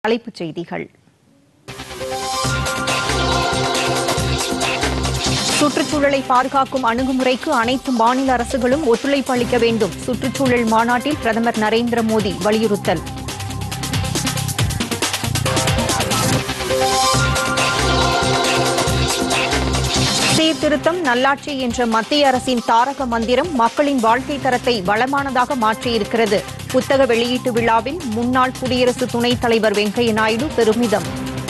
தலைப்புச் செய்திகள் சுற்றுச்சூழலை பாதுகாக்கும் அணுகுமுறைக்கு அனைத்து மாநில அரசுகளும் ஒத்துழைப்பு அளிக்க வேண்டும் சுற்றுச்சூழல் மாநாட்டில் பிரதமர் நரேந்திர மோடி வலியுறுத்தல் சீர்திருத்தம் நல்லாட்சி என்ற மத்திய அரசின் தாரக மந்திரம் மக்களின் வாழ்க்கை தரத்தை வளமானதாக மாற்றியிருக்கிறது புத்தக வெளியீட்டு விழாவில் முன்னாள் குடியரசு துணைத் தலைவர் வெங்கையா நாயுடு பெருமிதம்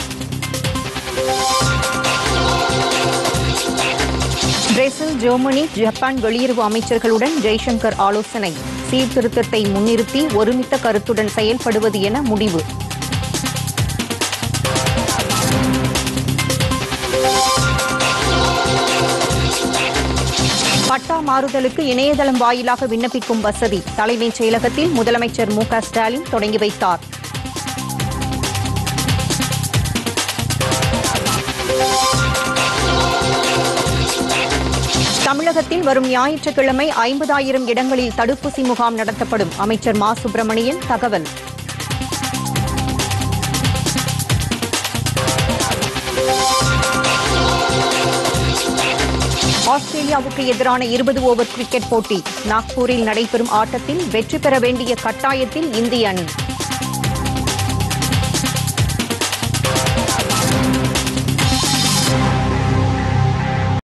பிரேசில் ஜெர்மனி ஜப்பான் வெளியுறவு அமைச்சர்களுடன் ஜெய்சங்கர் ஆலோசனை சீர்திருத்தத்தை முன்னிறுத்தி ஒருமித்த கருத்துடன் செயல்படுவது என முடிவு பட்டா மாறுதலுக்கு இணையதளம் வாயிலாக விண்ணப்பிக்கும் வசதி தலைமைச் செயலகத்தில் முதலமைச்சர் மு க ஸ்டாலின் தொடங்கி வைத்தார் தமிழகத்தில் வரும் ஞாயிற்றுக்கிழமை ஐம்பதாயிரம் இடங்களில் தடுப்பூசி முகாம் நடத்தப்படும் அமைச்சர் மா சுப்பிரமணியன் தகவல் ஆஸ்திரேலியாவுக்கு எதிரான இருபது ஓவர் கிரிக்கெட் போட்டி நாக்பூரில் நடைபெறும் ஆட்டத்தில் வெற்றி பெற வேண்டிய கட்டாயத்தில் இந்திய அணி